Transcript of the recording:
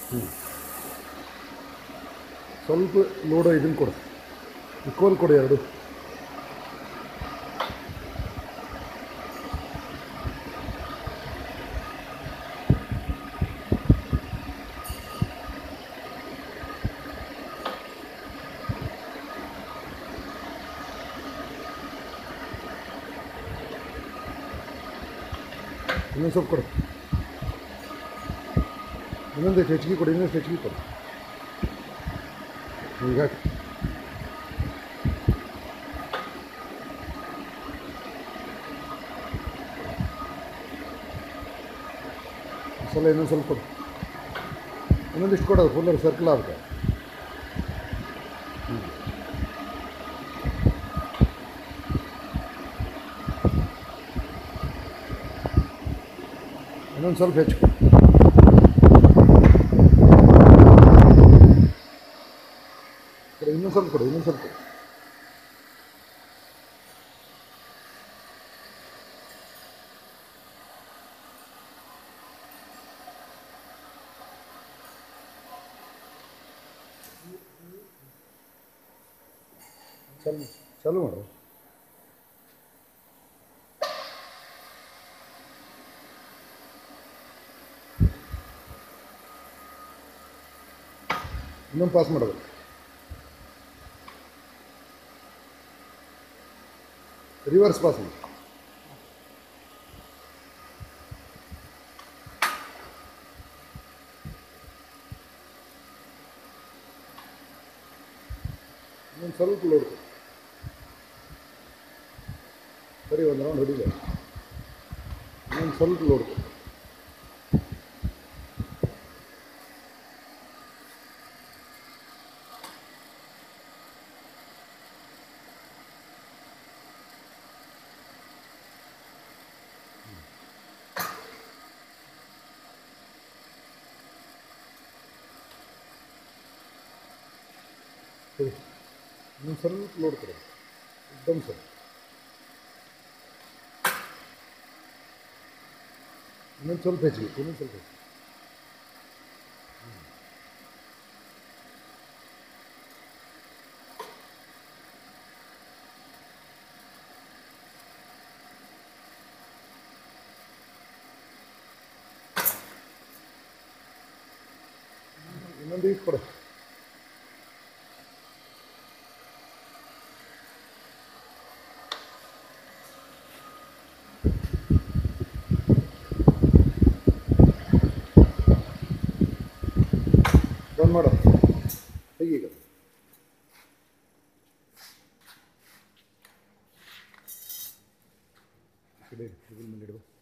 ಸ್ವಲ್ಪ ಲೋಡ ಇದನ್ನು ಕೊಡು ಇಕ್ವಲ್ ಕೊಡು ಎರಡು ಇನ್ನೊಂದು ಸ್ವಲ್ಪ ಕೊಡು ಇನ್ನೊಂದು ಹೆಚ್ಚಿಗೆ ಕೊಡು ಇನ್ನೊಂದು ಹೆಚ್ಚಿಗೆ ಕೊಡು ಈಗ ಹಾಕು. ಸಲ ಇನ್ನೊಂದು ಸ್ವಲ್ಪ ಕೊಡು ಇನ್ನೊಂದಿಷ್ಟು ಕೊಡೋದು ಫುಲ್ಲರ್ ಸರ್ಕಲ್ ಆಗುತ್ತೆ ಇನ್ನೊಂದು ಸ್ವಲ್ಪ ಹೆಚ್ಚು ಕೊಡು ಕೊಡು, ಇನ್ನೊಂದು ಸ್ವಲ್ಪ ಕೊಡು ಇನ್ನೊಂದು ಸ್ವಲ್ಪ ಕೊಡು ಚಲು ಚಲು ಮಾಡು ಇನ್ನೊಂದು ಪಾಸ್ ಮಾಡೋದು ರಿವರ್ಸ್ ಪಾಸ್ ಮಾಡಿ ಇನ್ನೊಂದು ಸ್ವಲ್ಪ ಲೋಡ್ ಕೊಡು. ಸರಿ ಒಂದು ರೌಂಡ್ ಹೊಡಿಲ್ಲ ಇನ್ನೊಂದು ಸ್ವಲ್ಪ ಲೋಡ್ ಕೊಡು. ಸರಿ ಇನ್ನೊಂದು ಸ್ವಲ್ಪ ಲೋಡ್ ಕೊಡು एकदम ಸರ್ ಇನ್ನೊಂದು ಸ್ವಲ್ಪ ಹೆಚ್ಚಿಗೆ ಇನ್ನೊಂದು ಸ್ವಲ್ಪ ಹೆಚ್ಚಿಗೆ ಇನ್ನೊಂದು ಈಟ್ ಕೊಡು ಬಂದ್ ಮಾಡು ಹೇಗೀಗ ಕಡೆ ಟೇಬಲ್ ಮೇಲೆ ಇಡುವ